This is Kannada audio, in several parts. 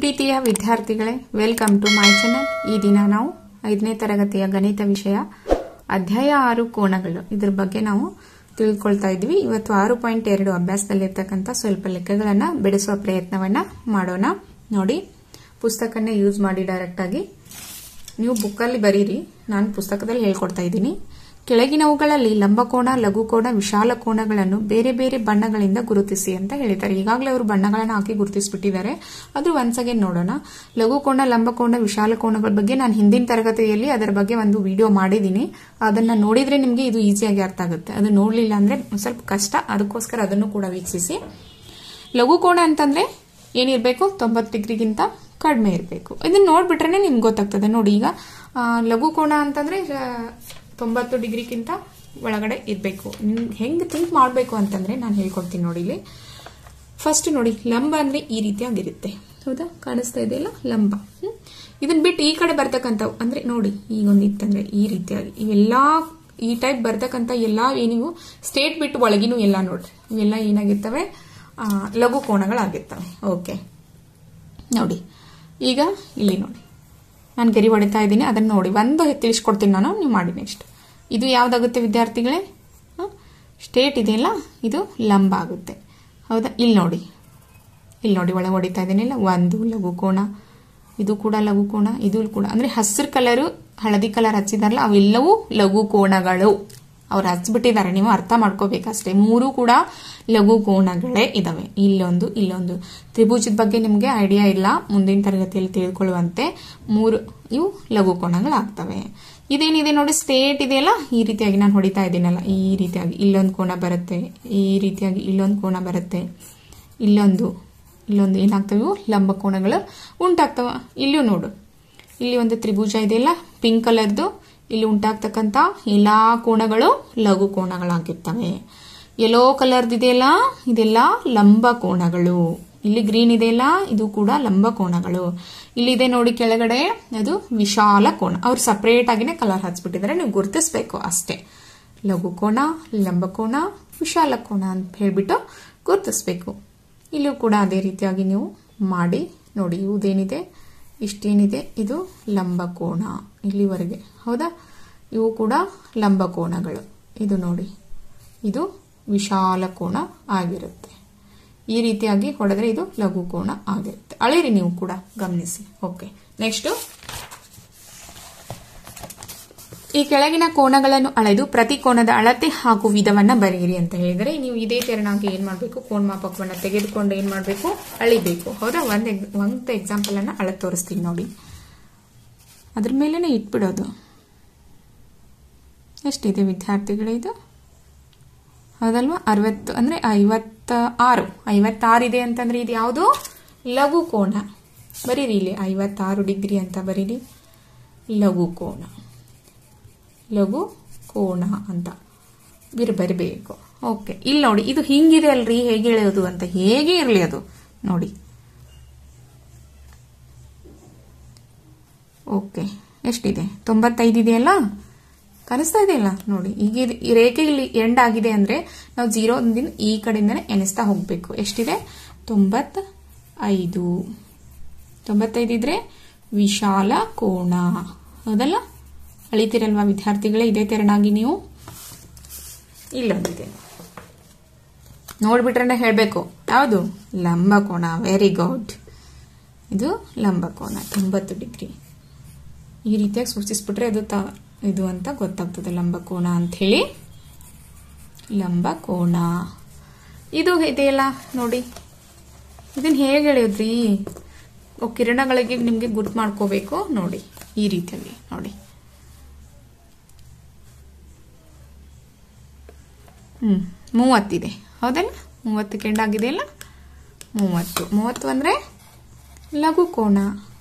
ಪ್ರೀತಿಯ ವಿದ್ಯಾರ್ಥಿಗಳೇ ವೆಲ್ಕಮ್ ಟು ಮೈ ಚಾನಲ್ ಈ ದಿನ ನಾವು ಐದನೇ ತರಗತಿಯ ಗಣಿತ ವಿಷಯ ಅಧ್ಯಾಯ ಆರು ಕೋಣಗಳು ಇದ್ರ ಬಗ್ಗೆ ನಾವು ತಿಳ್ಕೊಳ್ತಾ ಇದ್ವಿ ಇವತ್ತು ಆರು ಪಾಯಿಂಟ್ ಎರಡು ಅಭ್ಯಾಸದಲ್ಲಿರ್ತಕ್ಕಂಥ ಸ್ವಲ್ಪ ಲೆಕ್ಕಗಳನ್ನ ಬಿಡಿಸುವ ಪ್ರಯತ್ನವನ್ನ ಮಾಡೋಣ ನೋಡಿ ಪುಸ್ತಕನ ಯೂಸ್ ಮಾಡಿ ಡೈರೆಕ್ಟ್ ಆಗಿ ನೀವು ಬುಕ್ಕಲ್ಲಿ ಬರೀರಿ ನಾನು ಪುಸ್ತಕದಲ್ಲಿ ಹೇಳ್ಕೊಡ್ತಾ ಇದ್ದೀನಿ ಕೆಳಗಿನವುಗಳಲ್ಲಿ ಲಂಬಕೋಣ ಲಘುಕೋಣ ವಿಶಾಲ ಕೋಣಗಳನ್ನು ಬೇರೆ ಬೇರೆ ಬಣ್ಣಗಳಿಂದ ಗುರುತಿಸಿ ಅಂತ ಹೇಳಿದ್ದಾರೆ ಈಗಾಗಲೇ ಅವರು ಬಣ್ಣಗಳನ್ನು ಹಾಕಿ ಗುರುತಿಸ್ಬಿಟ್ಟಿದ್ದಾರೆ ಅದು ಒನ್ಸ್ ಅಗೇನ್ ನೋಡೋಣ ಲಘುಕೋಣ ಲಂಬಕೋಣ ವಿಶಾಲ ಕೋಣಗಳ ಬಗ್ಗೆ ನಾನು ಹಿಂದಿನ ತರಗತಿಯಲ್ಲಿ ಅದರ ಬಗ್ಗೆ ಒಂದು ವಿಡಿಯೋ ಮಾಡಿದ್ದೀನಿ ಅದನ್ನ ನೋಡಿದ್ರೆ ನಿಮಗೆ ಇದು ಈಸಿಯಾಗಿ ಅರ್ಥ ಆಗುತ್ತೆ ಅದು ನೋಡ್ಲಿಲ್ಲ ಅಂದ್ರೆ ಸ್ವಲ್ಪ ಕಷ್ಟ ಅದಕ್ಕೋಸ್ಕರ ಅದನ್ನು ಕೂಡ ವೀಕ್ಷಿಸಿ ಲಘುಕೋಣ ಅಂತಂದ್ರೆ ಏನಿರಬೇಕು ತೊಂಬತ್ತು ಡಿಗ್ರಿಗಿಂತ ಕಡಿಮೆ ಇರಬೇಕು ಇದನ್ನ ನೋಡ್ಬಿಟ್ರೆ ನಿಮ್ಗೆ ಗೊತ್ತಾಗ್ತದೆ ನೋಡಿ ಈಗ ಆ, ಲಘುಕೋಣ ಅಂತಂದ್ರೆ ಆ, ತೊಂಬತ್ತು ಡಿಗ್ರಿಗಿಂತ ಒಳಗಡೆ ಇರಬೇಕು ಹೆಂಗ್ ಥಿಂಕ್ ಮಾಡಬೇಕು ಅಂತಂದ್ರೆ ನಾನು ಹೇಳ್ಕೊಡ್ತೀನಿ ನೋಡಿ ಇಲ್ಲಿ ಫಸ್ಟ್ ನೋಡಿ ಲಂಬ ಅಂದ್ರೆ ಈ ರೀತಿಯಾಗಿರುತ್ತೆ ಹೌದಾ ಕಾಣಿಸ್ತಾ ಇದೆಯಲ್ಲ ಲಂಬ ಹ್ಮ್? ಇದನ್ ಬಿಟ್ಟು ಈ ಕಡೆ ಬರ್ತಕ್ಕಂಥವು ಅಂದ್ರೆ ನೋಡಿ ಈಗ ಒಂದಿತ್ತಂದ್ರೆ ಈ ರೀತಿಯಾಗಿ ಇವೆಲ್ಲಾ ಈ ಟೈಪ್ ಬರ್ತಕ್ಕಂಥ ಎಲ್ಲಾ ಏನಿವು ಸ್ಟೇಟ್ ಬಿಟ್ಟು ಒಳಗಿನೂ ಎಲ್ಲ ನೋಡ್ರಿ ಇವೆಲ್ಲ ಏನಾಗಿರ್ತವೆ ಆ, ಲಘು ಕೋಣಗಳಾಗಿರ್ತವೆ ಓಕೆ ನೋಡಿ ಈಗ ಇಲ್ಲಿ ನೋಡಿ ನಾನು ಗೆರಿ ಹೊಡಿತಾ ಇದ್ದೀನಿ ಅದನ್ನ ನೋಡಿ ಒಂದು ತಿಳಿಸ್ಕೊಡ್ತೀನಿ ನಾನು ನೀವು ಮಾಡಿ ನೆಕ್ಸ್ಟ್ ಇದು ಯಾವ್ದಾಗುತ್ತೆ ವಿದ್ಯಾರ್ಥಿಗಳೇ ಸ್ಟೇಟ್ ಇದೆಯಲ್ಲ ಇದು ಲಂಬ ಆಗುತ್ತೆ ಹೌದಾ ಇಲ್ಲಿ ನೋಡಿ ಇಲ್ಲಿ ನೋಡಿ ಒಳಗೆ ಹೊಡಿತಾ ಇದ್ದೀನಿಲ್ಲ ಒಂದು ಲಘು ಕೋಣ ಇದು ಕೂಡ ಲಘು ಕೋಣ ಇದು ಕೂಡ ಅಂದ್ರೆ ಹಸಿರು ಕಲರು ಹಳದಿ ಕಲರ್ ಹಚ್ಚಿದಾರಲ್ಲ ಅವೆಲ್ಲವೂ ಲಘು ಕೋಣಗಳು ಅವ್ರು ಹಚ್ಬಿಟ್ಟಿದ್ದಾರೆ ನೀವು ಅರ್ಥ ಮಾಡ್ಕೋಬೇಕಷ್ಟೇ ಮೂರು ಕೂಡ ಲಘು ಕೋಣಗಳೇ ಇದಾವೆ ಇಲ್ಲೊಂದು ಇಲ್ಲೊಂದು ತ್ರಿಭುಜದ ಬಗ್ಗೆ ನಿಮಗೆ ಐಡಿಯಾ ಇಲ್ಲ ಮುಂದಿನ ತರಗತಿಯಲ್ಲಿ ತಿಳ್ಕೊಳ್ಳುವಂತೆ ಮೂರು ಇವು ಲಘು ಕೋಣಗಳಾಗ್ತವೆ ಇದೇನಿದೆ ನೋಡಿ ಸ್ಟೇಟ್ ಇದೆಯಲ್ಲ ಈ ರೀತಿಯಾಗಿ ನಾನು ಹೊಡಿತಾ ಇದ್ದೀನಲ್ಲ ಈ ರೀತಿಯಾಗಿ ಇಲ್ಲೊಂದು ಕೋಣ ಬರುತ್ತೆ ಈ ರೀತಿಯಾಗಿ ಇಲ್ಲೊಂದು ಕೋಣ ಬರುತ್ತೆ ಇಲ್ಲೊಂದು ಇಲ್ಲೊಂದು ಏನಾಗ್ತವೆ ಇವು ಲಂಬ ಕೋಣಗಳು ಉಂಟಾಗ್ತವ ಇಲ್ಲೂ ನೋಡು ಇಲ್ಲಿ ಒಂದು ತ್ರಿಭುಜ ಇದೆಯಲ್ಲ ಪಿಂಕ್ ಕಲರ್ದು ಇಲ್ಲಿ ಉಂಟಾಗ್ತಕ್ಕಂಥ ಎಲ್ಲಾ ಕೋಣಗಳು ಲಘು ಕೋಣಗಳಾಗಿರ್ತವೆ ಯೆಲ್ಲೋ ಕಲರ್ದು ಇದೆಯಲ್ಲ ಇದೆಲ್ಲ ಲಂಬ ಕೋಣಗಳು ಇಲ್ಲಿ ಗ್ರೀನ್ ಇದೆಯಲ್ಲ ಇದು ಕೂಡ ಲಂಬ ಕೋಣಗಳು ಇಲ್ಲಿದೆ ನೋಡಿ ಕೆಳಗಡೆ ಅದು ವಿಶಾಲ ಕೋಣ ಅವ್ರು ಸಪರೇಟ್ ಆಗಿನೇ ಕಲರ್ ಹಚ್ಬಿಟ್ಟಿದ್ದಾರೆ ನೀವು ಗುರುತಿಸ್ಬೇಕು ಅಷ್ಟೇ ಲಘು ಕೋಣ ಲಂಬ ಕೋಣ ವಿಶಾಲ ಕೋಣ ಅಂತ ಹೇಳ್ಬಿಟ್ಟು ಗುರುತಿಸ್ಬೇಕು ಇಲ್ಲೂ ಕೂಡ ಅದೇ ರೀತಿಯಾಗಿ ನೀವು ಮಾಡಿ ನೋಡಿ ಇವುದೇನಿದೆ ಇಷ್ಟೇನಿದೆ ಇದು ಲಂಬ ಕೋಣ ಇಲ್ಲಿವರೆಗೆ ಹೌದಾ ಇವು ಕೂಡ ಲಂಬ ಕೋಣಗಳು ಇದು ನೋಡಿ ಇದು ವಿಶಾಲ ಕೋಣ ಆಗಿರುತ್ತೆ ಈ ರೀತಿಯಾಗಿ ಹೊಡೆದ್ರೆ ಇದು ಲಘು ಕೋಣ ಆಗಿರುತ್ತೆ ಅಳಿರಿ ನೀವು ಕೂಡ ಗಮನಿಸಿ ಓಕೆ ನೆಕ್ಸ್ಟ್ ಈ ಕೆಳಗಿನ ಕೋಣಗಳನ್ನು ಅಳೆದು ಪ್ರತಿ ಕೋಣದ ಅಳತೆ ಹಾಗೂ ವಿಧವನ್ನ ಬರೆಯಿರಿ ಅಂತ ಹೇಳಿದರೆ ನೀವು ಇದೇ ತೆರನಾಗಿ ಏನ್ ಮಾಡಬೇಕು ಕೋಣ ಮಾಪಕವನ್ನ ತೆಗೆದುಕೊಂಡು ಏನ್ ಮಾಡಬೇಕು ಅಳಿಬೇಕು ಹೌದಾ ಒಂದ್ ಎಗ್- ಒಂದ್ ಎಕ್ಸಾಂಪಲ್ ಅನ್ನ ಅಳ ತೋರಿಸ್ತೀನಿ ನೋಡಿ ಅದ್ರ ಮೇಲೆನೆ ಇಟ್ಬಿಡೋದು ಎಷ್ಟಿದೆ ವಿದ್ಯಾರ್ಥಿಗಳು ಇದು ಹೌದಲ್ವಾ ಅರವತ್ತು ಅಂದ್ರೆ ಐವತ್ತ ಆರು ಐವತ್ತಾರು ಇದೆ ಅಂತಂದ್ರೆ ಇದು ಯಾವುದು ಲಘು ಕೋಣ ಬರೀರಿ ಇಲ್ಲಿ ಐವತ್ತಾರು ಡಿಗ್ರಿ ಅಂತ ಬರೀರಿ ಲಘು ಕೋಣ ಲಘು ಕೋಣ ಅಂತ ಬಿರ್ ಬರಿಬೇಕು ಓಕೆ ಇಲ್ಲಿ ನೋಡಿ ಇದು ಹಿಂಗಿದೆ ಅಲ್ರಿ ಹೇಗೆ ಎಳೆಯೋದು ಅಂತ ಹೇಗೆ ಇರಲಿ ಅದು ನೋಡಿ ಓಕೆ ಎಷ್ಟಿದೆ ತೊಂಬತ್ತೈದು ಇದೆಯಲ್ಲ ಕಾಣಿಸ್ತಾ ಇದೆಯಲ್ಲ ನೋಡಿ ಈಗ ಇದು- ಈ ರೇಖೆ ಇಲ್ಲಿ ಎಂಡ್ ಆಗಿದೆ ಅಂದ್ರೆ ನಾವು ಜೀರೋ ದಿನ ಈ ಕಡೆಯಿಂದನೇ ಎಣಿಸ್ತಾ ಹೋಗ್ಬೇಕು ಎಷ್ಟಿದೆ ತೊಂಬತ್ತ ಐದು ತೊಂಬತ್ತೈದು ಇದ್ರೆ ವಿಶಾಲ ಕೋಣ ಹೌದಲ್ಲ ಅಳಿತಿರಲ್ವಾ ವಿದ್ಯಾರ್ಥಿಗಳೇ ಇದೇ ತೆರನಾಗಿ ನೀವು ಇಲ್ಲೊಂದಿದೆ ನೋಡ್ಬಿಟ್ರೆ ಹೇಳಬೇಕು ಯಾವುದು ಲಂಬ ಕೋಣ ವೆರಿ ಗುಡ್ ಇದು ಲಂಬ ಕೋಣ ತೊಂಬತ್ತು ಡಿಗ್ರಿ ಈ ರೀತಿಯಾಗಿ ಸೂಚಿಸ್ಬಿಟ್ರೆ ಅದು ತ ಇದು ಅಂತ ಗೊತ್ತಾಗ್ತದೆ ಲಂಬ ಕೋಣ ಅಂತ ಹೇಳಿ ಲಂಬ ಕೋಣ ಇದು ಇದೆಯಲ್ಲ ನೋಡಿ ಇದನ್ನ ಹೇಗೆ ಎಳೆಯೋದ್ರಿ ಓ ಕಿರಣಗಳಿಗೆ ನಿಮಗೆ ಗುರ್ತು ಮಾಡ್ಕೋಬೇಕು ನೋಡಿ ಈ ರೀತಿಯಾಗಿ ನೋಡಿ ಹ್ಮ್ ಮೂವತ್ತಿದೆ ಹೌದಲ್ಲ ಮೂವತ್ತು ಕೆಂಡಾಗಿದೆಯಲ್ಲ ಮೂವತ್ತು ಮೂವತ್ತು ಅಂದ್ರೆ ಲಘು ಕೋಣ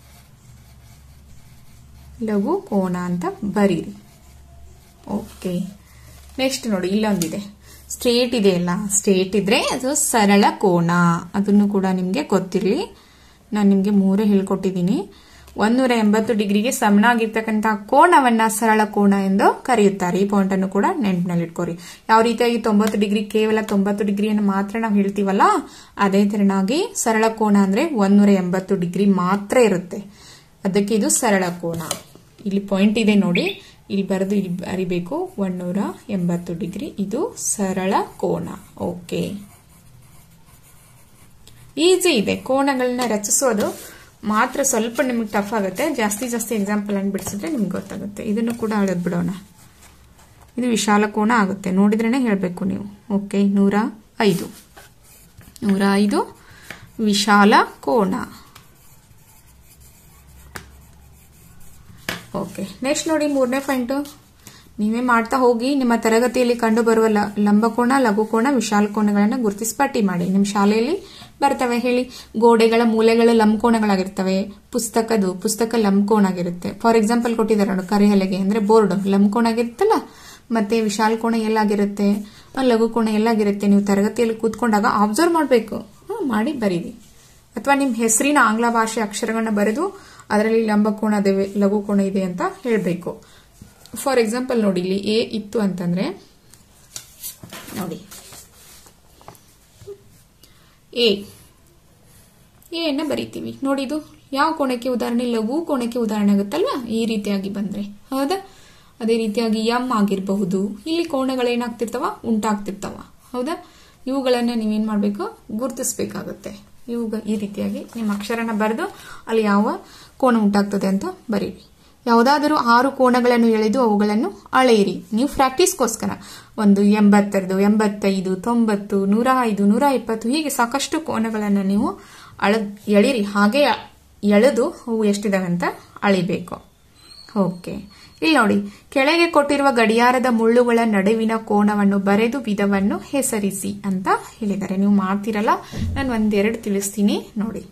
ಲಘು ಕೋಣ ಅಂತ ಬರೀರಿ ಓಕೆ ನೆಕ್ಸ್ಟ್ ನೋಡಿ ಇಲ್ಲೊಂದಿದೆ ಸ್ಟ್ರೇಟ್ ಇದೆಯಲ್ಲ ಸ್ಟ್ರೇಟ್ ಇದ್ರೆ ಅದು ಸರಳ ಕೋಣ ಅದನ್ನು ಕೂಡ ನಿಮಗೆ ಗೊತ್ತಿರಲಿ ನಾನು ನಿಮಗೆ ಮೂರೇ ಹೇಳ್ಕೊಟ್ಟಿದ್ದೀನಿ ಒಂದೂರ ಎಂಬತ್ತು ಡಿಗ್ರಿಗೆ ಸಮನಾಗಿರ್ತಕ್ಕಂತಹ ಕೋನವನ್ನ ಸರಳ ಕೋನ ಎಂದು ಕರೆಯುತ್ತಾರೆ ಈ ಪಾಯಿಂಟ್ ಅನ್ನು ಕೂಡ ನೆನಪಿನಲ್ಲಿ ಇಟ್ಕೋರಿ ಯಾವ ರೀತಿಯಾಗಿ ತೊಂಬತ್ತು ಡಿಗ್ರಿ ಕೇವಲ ತೊಂಬತ್ತು ಡಿಗ್ರಿಯನ್ನು ಮಾತ್ರ ನಾವು ಹೇಳ್ತೀವಲ್ಲ ಅದೇ ತೆರನಾಗಿ ಸರಳ ಕೋನ ಅಂದ್ರೆ ಒಂದೂರ ಎಂಬತ್ತು ಡಿಗ್ರಿ ಮಾತ್ರ ಇರುತ್ತೆ ಅದಕ್ಕೆ ಇದು ಸರಳ ಕೋನ ಇಲ್ಲಿ ಪಾಯಿಂಟ್ ಇದೆ ನೋಡಿ ಇಲ್ಲಿ ಬರೆದು ಇಲ್ಲಿ ಬರಿಬೇಕು ಒಂದೂರ ಎಂಬತ್ತು ಡಿಗ್ರಿ ಇದು ಸರಳ ಕೋನ ಓಕೆ ಈಸಿ ಇದೆ ಕೋನಗಳನ್ನ ರಚಿಸೋದು ಮಾತ್ರ ಸ್ವಲ್ಪ ನಿಮ್ಗೆ ಟಫ್ ಆಗುತ್ತೆ ಜಾಸ್ತಿ ಜಾಸ್ತಿ ಎಕ್ಸಾಂಪಲ್ ಅನ್ನು ಬಿಡಿಸಿದ್ರೆ ನಿಮ್ಗೆ ಗೊತ್ತಾಗುತ್ತೆ ಇದನ್ನು ಕೂಡ ಅಳೆದ್ ಬಿಡೋಣ ಇದು ವಿಶಾಲ ಕೋನ ಆಗುತ್ತೆ ನೋಡಿದ್ರೇನೆ ಹೇಳಬೇಕು ನೀವು ಓಕೆ ನೂರ ಐದು ನೂರ ಐದು ವಿಶಾಲ ಕೋನ ಓಕೆ ನೆಕ್ಸ್ಟ್ ನೋಡಿ ಮೂರನೇ ಪಾಯಿಂಟ್ ನೀವೇ ಮಾಡ್ತಾ ಹೋಗಿ ನಿಮ್ಮ ತರಗತಿಯಲ್ಲಿ ಕಂಡು ಬರುವ ಲಂಬಕೋಣ ಲಘುಕೋಣ ವಿಶಾಲ ಕೋಣಗಳನ್ನು ಗುರುತಿಸಿ ಪಟ್ಟಿ ಮಾಡಿ ನಿಮ್ಮ ಶಾಲೆಯಲ್ಲಿ ಬರ್ತವೆ ಹೇಳಿ ಗೋಡೆಗಳ ಮೂಲೆಗಳು ಲಂಬಕೋಣಗಳಾಗಿರ್ತವೆ ಪುಸ್ತಕದು ಪುಸ್ತಕ ಲಂಬಕೋಣ ಆಗಿರುತ್ತೆ ಫಾರ್ ಎಕ್ಸಾಂಪಲ್ ಕೊಟ್ಟಿದ್ದಾರೆ ನೋಡಿ ಕರಿಹಲೆಗೆ ಅಂದ್ರೆ ಬೋರ್ಡ್ ಲಂಬಕೋಣ ಆಗಿರುತ್ತಲ್ಲ ಮತ್ತೆ ವಿಶಾಲ ಕೋಣ ಎಲ್ಲಾಗಿರುತ್ತೆ ಲಘು ಕೋಣ ಎಲ್ಲಾಗಿರುತ್ತೆ ನೀವು ತರಗತಿಯಲ್ಲಿ ಕೂತ್ಕೊಂಡಾಗ ಅಬ್ಸರ್ವ್ ಮಾಡಬೇಕು ಮಾಡಿ ಬರೀರಿ ಅಥವಾ ನಿಮ್ಮ ಹೆಸರಿನ ಆಂಗ್ಲ ಭಾಷೆ ಅಕ್ಷರಗಳನ್ನ ಬರೆದು ಅದರಲ್ಲಿ ಲಂಬಕೋಣ ಅದೇ ಲಘು ಕೋಣ ಇದೆ ಅಂತ ಹೇಳಬೇಕು ಫಾರ್ ಎಕ್ಸಾಂಪಲ್ ನೋಡಿ ಇಲ್ಲಿ ಎ ಇತ್ತು ಅಂತಂದ್ರೆ ನೋಡಿ ಎ ಎನ್ನ ಬರಿತೀವಿ ನೋಡಿ ಇದು ಯಾವ ಕೋಣಕ್ಕೆ ಉದಾಹರಣೆ ಲಘು ಕೋಣಕ್ಕೆ ಉದಾಹರಣೆ ಆಗುತ್ತಲ್ವಾ ಈ ರೀತಿಯಾಗಿ ಬಂದ್ರೆ ಹೌದಾ ಅದೇ ರೀತಿಯಾಗಿ ಎಂ ಆಗಿರಬಹುದು ಇಲ್ಲಿ ಕೋಣಗಳೇನಾಗ್ತಿರ್ತಾವ ಉಂಟಾಗ್ತಿರ್ತಾವ ಹೌದಾ ಇವುಗಳನ್ನ ನೀವೇನ್ ಮಾಡಬೇಕು ಗುರುತಿಸಬೇಕಾಗುತ್ತೆ ಇವುಗ ಈ ರೀತಿಯಾಗಿ ನಿಮ್ಮ ಅಕ್ಷರನ ಬರೆದು ಅಲ್ಲಿ ಯಾವ ಕೋಣ ಉಂಟಾಗ್ತದೆ ಅಂತ ಬರೀರಿ ಯಾವುದಾದರೂ ಆರು ಕೋಣಗಳನ್ನು ಎಳೆದು ಅವುಗಳನ್ನು ಅಳೆಯಿರಿ ನೀವು ಪ್ರಾಕ್ಟೀಸ್ಗೋಸ್ಕರ ಒಂದು ಎಂಬತ್ತರದು ಎಂಬತ್ತೈದು ತೊಂಬತ್ತು ನೂರ ಐದು ನೂರ ಇಪ್ಪತ್ತು ಹೀಗೆ ಸಾಕಷ್ಟು ಕೋಣಗಳನ್ನು ನೀವು ಅಳ ಎಳಿರಿ ಹಾಗೆ ಎಳೆದು ಅವು ಎಷ್ಟಿದಾವೆ ಅಂತ ಅಳಿಬೇಕು ಓಕೆ ಇಲ್ಲಿ ನೋಡಿ ಕೆಳಗೆ ಕೊಟ್ಟಿರುವ ಗಡಿಯಾರದ ಮುಳ್ಳುಗಳ ನಡುವಿನ ಕೋನವನ್ನು ಬರೆದು ವಿಧವನ್ನು ಹೆಸರಿಸಿ ಅಂತ ಹೇಳಿದ್ದಾರೆ ನೀವು ಮಾಡ್ತಿರಲ್ಲ ನಾನು ಒಂದೆರಡು ತಿಳಿಸ್ತೀನಿ ನೋಡಿ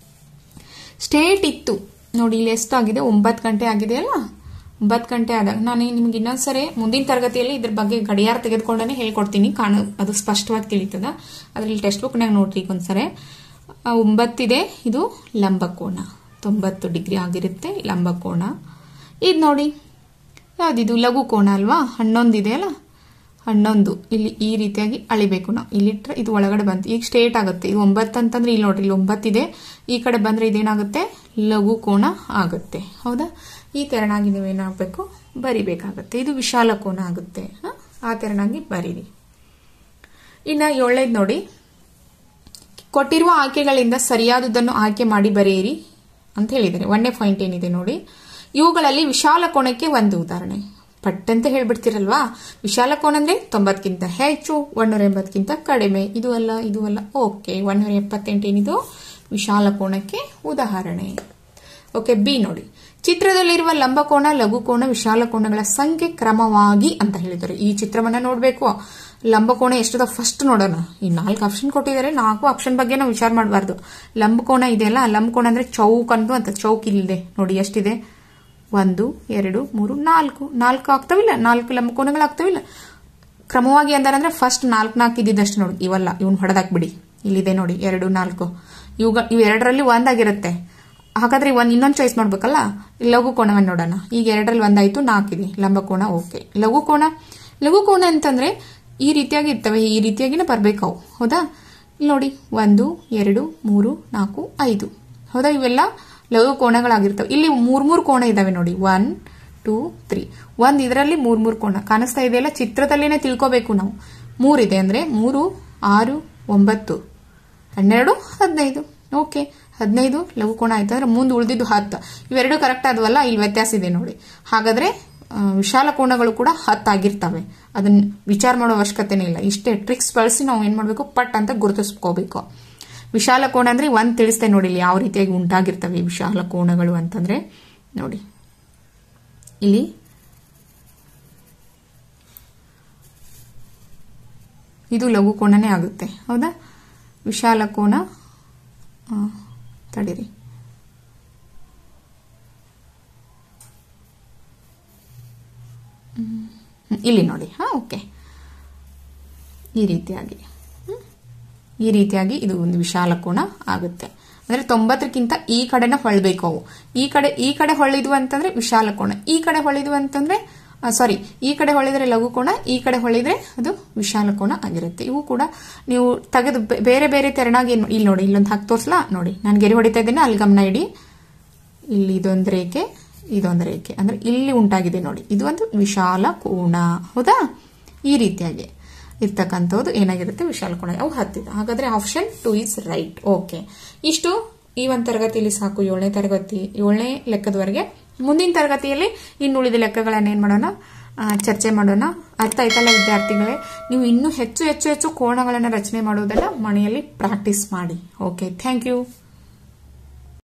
ಸ್ಟೇಟ್ ಇತ್ತು ನೋಡಿ ಇಲ್ಲಿ ಎಷ್ಟಾಗಿದೆ ಒಂಬತ್ತು ಗಂಟೆ ಆಗಿದೆ ಅಲ್ಲ ಒಂಬತ್ತು ಗಂಟೆ ಆದಾಗ ನಾನು ನಿಮ್ಗೆ ಇನ್ನೊಂದ್ಸರಿ ಮುಂದಿನ ತರಗತಿಯಲ್ಲಿ ಇದ್ರ ಬಗ್ಗೆ ಗಡಿಯಾರ ತೆಗೆದುಕೊಂಡೇ ಹೇಳ್ಕೊಡ್ತೀನಿ ಕಾಣ ಅದು ಸ್ಪಷ್ಟವಾಗಿ ತಿಳಿತದ ಅದ್ರಲ್ಲಿ ಟೆಕ್ಸ್ಟ್ ಬುಕ್ನಾಗ ನೋಡ್ರಿ ಈಗ ಒಂದ್ಸರಿ ಒಂಬತ್ತಿದೆ ಇದು ಲಂಬಕೋಣ ತೊಂಬತ್ತು ಡಿಗ್ರಿ ಆಗಿರುತ್ತೆ ಲಂಬಕೋಣ ಇದು ನೋಡಿ ಯಾವ್ದಿದು ಲಘು ಕೋಣ ಅಲ್ವಾ ಹನ್ನೊಂದಿದೆ ಅಲ್ಲ ಹನ್ನೊಂದು ಇಲ್ಲಿ ಈ ರೀತಿಯಾಗಿ ಅಳಿಬೇಕು ನಾವು ಇಲ್ಲಿಟ್ರೆ ಇದು ಒಳಗಡೆ ಬಂತು ಈಗ ಸ್ಟೇಟ್ ಆಗುತ್ತೆ ಇದು ಒಂಬತ್ತು ಅಂತಂದ್ರೆ ಇಲ್ಲಿ ನೋಡ್ರಿ ಇಲ್ಲಿ ಒಂಬತ್ತಿದೆ ಈ ಕಡೆ ಬಂದ್ರೆ ಇದೇನಾಗುತ್ತೆ ಲಘು ಕೋಣ ಆಗುತ್ತೆ ಹೌದಾ ಈ ತೆರನಾಗಿ ನೀವೇನಾಗಬೇಕು ಬರಿಬೇಕಾಗತ್ತೆ ಇದು ವಿಶಾಲ ಕೋನ ಆಗುತ್ತೆ ಆ ತೆರನಾಗಿ ಬರೀರಿ ಇನ್ನ ಏಳನೇದು ನೋಡಿ ಕೊಟ್ಟಿರುವ ಆಯ್ಕೆಗಳಿಂದ ಸರಿಯಾದುದನ್ನು ಆಯ್ಕೆ ಮಾಡಿ ಬರೆಯಿರಿ ಅಂತ ಹೇಳಿದ್ದಾರೆ ಒಂದೇ ಪಾಯಿಂಟ್ ಏನಿದೆ ನೋಡಿ ಇವುಗಳಲ್ಲಿ ವಿಶಾಲ ಕೋಣಕ್ಕೆ ಒಂದು ಉದಾಹರಣೆ ಪಟ್ಟಂತ ಹೇಳ್ಬಿಡ್ತಿರಲ್ವಾ ವಿಶಾಲ ಕೋಣ ಅಂದ್ರೆ ತೊಂಬತ್ಕಿಂತ ಹೆಚ್ಚು ಒಂದೂರ ಎಂಬತ್ಕಿಂತ ಕಡಿಮೆ ಇದು ಅಲ್ಲ ಇದು ಅಲ್ಲ ಓಕೆ ಒಂದೂರ ಎಪ್ಪತ್ತೆಂಟು ಏನಿದು ವಿಶಾಲ ಕೋಣಕ್ಕೆ ಉದಾಹರಣೆ ಓಕೆ ಬಿ ನೋಡಿ ಚಿತ್ರದಲ್ಲಿರುವ ಲಂಬಕೋಣ ಲಘುಕೋಣ ವಿಶಾಲ ಕೋಣಗಳ ಸಂಖ್ಯೆ ಕ್ರಮವಾಗಿ ಅಂತ ಹೇಳಿದ್ದಾರೆ ಈ ಚಿತ್ರವನ್ನ ನೋಡಬೇಕು ಲಂಬಕೋಣ ಎಷ್ಟದ ಫಸ್ಟ್ ನೋಡೋಣ ಈ ನಾಲ್ಕು ಆಪ್ಷನ್ ಕೊಟ್ಟಿದ್ದಾರೆ ನಾಲ್ಕು ಆಪ್ಷನ್ ಬಗ್ಗೆ ನಾವು ವಿಚಾರ ಮಾಡಬಾರ್ದು ಲಂಬಕೋಣ ಇದೆಯಲ್ಲ ಲಂಬಕೋಣ ಅಂದ್ರೆ ಚೌಕ್ ಅಂದು ಅಂತ ಚೌಕ್ ಇಲ್ಲಿದೆ ನೋಡಿ ಎಷ್ಟಿದೆ ಒಂದು ಎರಡು ಮೂರು ನಾಲ್ಕು ನಾಲ್ಕು ಆಗ್ತಾವಿಲ್ಲ ನಾಲ್ಕು ಲಂಬಕೋಣಗಳು ಆಗ್ತಾವಿಲ್ಲ ಕ್ರಮವಾಗಿ ಅಂದಾರಂದ್ರೆ ಫಸ್ಟ್ ನಾಲ್ಕು ನಾಲ್ಕು ಇದ್ದಿದ್ದಷ್ಟು ನೋಡಿ ಇವಲ್ಲ ಇವನ್ ಹೊಡೆದಾಕ್ಬಿಡಿ ಇಲ್ಲಿದೆ ನೋಡಿ ಎರಡು ನಾಲ್ಕು ಇವುಗ ಇವೆರಡರಲ್ಲಿ ಒಂದಾಗಿರುತ್ತೆ ಹಾಗಾದ್ರೆ ಒಂದ್ ಇನ್ನೊಂದು ಚಾಯ್ಸ್ ಮಾಡ್ಬೇಕಲ್ಲ ಲಘು ಕೋಣವನ್ನು ನೋಡೋಣ ಈಗ ಎರಡರಲ್ಲಿ ಒಂದಾಯ್ತು ನಾಲ್ಕಿದೆ ಲಂಬಕೋಣ ಓಕೆ ಲಘು ಕೋಣ ಲಘು ಕೋಣ ಅಂತಂದ್ರೆ ಈ ರೀತಿಯಾಗಿ ಇರ್ತವೆ ಈ ರೀತಿಯಾಗಿನೇ ಬರ್ಬೇಕು ಅವು ಹೌದಾ ಇಲ್ಲಿ ನೋಡಿ ಒಂದು ಎರಡು ಮೂರು ನಾಲ್ಕು ಐದು ಹೌದಾ ಇವೆಲ್ಲ ಲಘು ಕೋಣಗಳಾಗಿರ್ತವೆ ಇಲ್ಲಿ ಮೂರ್ ಮೂರ್ ಕೋಣ ಇದಾವೆ ನೋಡಿ ಒನ್ ಟೂ ತ್ರೀ ಒಂದ್ ಇದರಲ್ಲಿ ಮೂರ್ ಮೂರ್ ಕೋಣ ಕಾಣಿಸ್ತಾ ಇದೆಯಲ್ಲ ಚಿತ್ರದಲ್ಲೇನೆ ತಿಳ್ಕೋಬೇಕು ನಾವು ಮೂರಿದೆ ಅಂದ್ರೆ ಮೂರು ಆರು ಒಂಬತ್ತು ಹನ್ನೆರಡು ಹದಿನೈದು ಓಕೆ ಹದಿನೈದು ಲಘು ಕೋಣ ಆಯ್ತು ಅಂದ್ರೆ ಮುಂದೆ ಉಳಿದಿದ್ದು ಹತ್ತು ಇವೆರಡು ಕರೆಕ್ಟ್ ಆದ್ವಲ್ಲ ಇಲ್ಲಿ ವ್ಯತ್ಯಾಸ ಇದೆ ನೋಡಿ ಹಾಗಾದ್ರೆ ವಿಶಾಲ ಕೋಣಗಳು ಕೂಡ ಹತ್ತು ಆಗಿರ್ತವೆ ಅದನ್ನ ವಿಚಾರ ಮಾಡೋ ಅವಶ್ಯಕತೆನೇ ಇಲ್ಲ ಇಷ್ಟೇ ಟ್ರಿಕ್ಸ್ ಬಳಸಿ ನಾವು ಏನ್ ಮಾಡ್ಬೇಕು ಪಟ್ ಅಂತ ಗುರುತಿಸ್ಕೋಬೇಕು ವಿಶಾಲ ಕೋಣ ಅಂದ್ರೆ ಒಂದ್ ತಿಳಿಸ್ತೇನೆ ನೋಡಿ ಇಲ್ಲಿ ಯಾವ ರೀತಿಯಾಗಿ ಉಂಟಾಗಿರ್ತವೆ ವಿಶಾಲ ಕೋಣಗಳು ಅಂತಂದ್ರೆ ನೋಡಿ ಇಲ್ಲಿ ಇದು ಲಘು ಕೋಣನೇ ಆಗುತ್ತೆ ಹೌದಾ ವಿಶಾಲ ಕೋಣ ತಡಿರಿ ಇಲ್ಲಿ ನೋಡಿ ಹಾ ಓಕೆ ಈ ರೀತಿಯಾಗಿ ಈ ರೀತಿಯಾಗಿ ಇದು ಒಂದು ವಿಶಾಲ ಕೋಣ ಆಗುತ್ತೆ ಅಂದ್ರೆ ತೊಂಬತ್ತಕ್ಕಿಂತ ಈ ಕಡೆನ ಹೊಳ್ಬೇಕು ಅವು ಈ ಕಡೆ ಈ ಕಡೆ ಹೊಳಿದ್ವು ಅಂತಂದ್ರೆ ವಿಶಾಲ ಕೋಣ ಈ ಕಡೆ ಹೊಳಿದ್ವು ಅಂತಂದ್ರೆ ಸಾರಿ ಈ ಕಡೆ ಹೊಳಿದ್ರೆ ಲಘು ಕೋಣ ಈ ಕಡೆ ಹೊಳಿದ್ರೆ ಅದು ವಿಶಾಲ ಕೋಣ ಆಗಿರುತ್ತೆ ಇವು ಕೂಡ ನೀವು ತೆಗೆದು ಬೆ- ಬೇರೆ ಬೇರೆ ತೆರನಾಗಿ ಏನ್- ಇಲ್ಲಿ ನೋಡಿ ಇಲ್ಲೊಂದು ಹಾಕಿ ತೋರ್ಸ್ಲಾ ನೋಡಿ ನಾನು ಗೆರೆ ಹೊಡಿತಾ ಇದ್ದೇನೆ ಅಲ್ಲಿ ಗಮನ ಇಡಿ ಇಲ್ಲಿ ಇದೊಂದು ರೇಖೆ ಇದೊಂದು ರೇಖೆ ಅಂದ್ರೆ ಇಲ್ಲಿ ಉಂಟಾಗಿದೆ ನೋಡಿ ಇದು ಒಂದು ವಿಶಾಲ ಕೋಣ ಹೌದಾ ಈ ರೀತಿಯಾಗಿ ಇರ್ತಕ್ಕಂಥದ್ದು ಏನಾಗಿರುತ್ತೆ ವಿಶಾಲ ಕೋಣ ಅವು ಹತ್ತಿದ ಹಾಗಾದ್ರೆ option two is right okay ಇಷ್ಟು ಈ ಒಂದು ತರಗತಿಯಲ್ಲಿ ಸಾಕು ಏಳನೇ ತರಗತಿ ಏಳನೇ ಲೆಕ್ಕದವರೆಗೆ ಮುಂದಿನ ತರಗತಿಯಲ್ಲಿ ಇನ್ನು ಉಳಿದ ಲೆಕ್ಕಗಳನ್ನ ಏನ್ ಮಾಡೋಣ ಆ, ಚರ್ಚೆ ಮಾಡೋಣ ಅರ್ಥ ಆಯ್ತಲ್ಲ ವಿದ್ಯಾರ್ಥಿಗಳೇ ನೀವು ಇನ್ನೂ ಹೆಚ್ಚು ಹೆಚ್ಚು ಹೆಚ್ಚು ಕೋಣಗಳನ್ನು ರಚನೆ ಮಾಡುವುದನ್ನ ಮನೆಯಲ್ಲಿ ಪ್ರಾಕ್ಟೀಸ್ ಮಾಡಿ ಓಕೆ ಥ್ಯಾಂಕ್ ಯು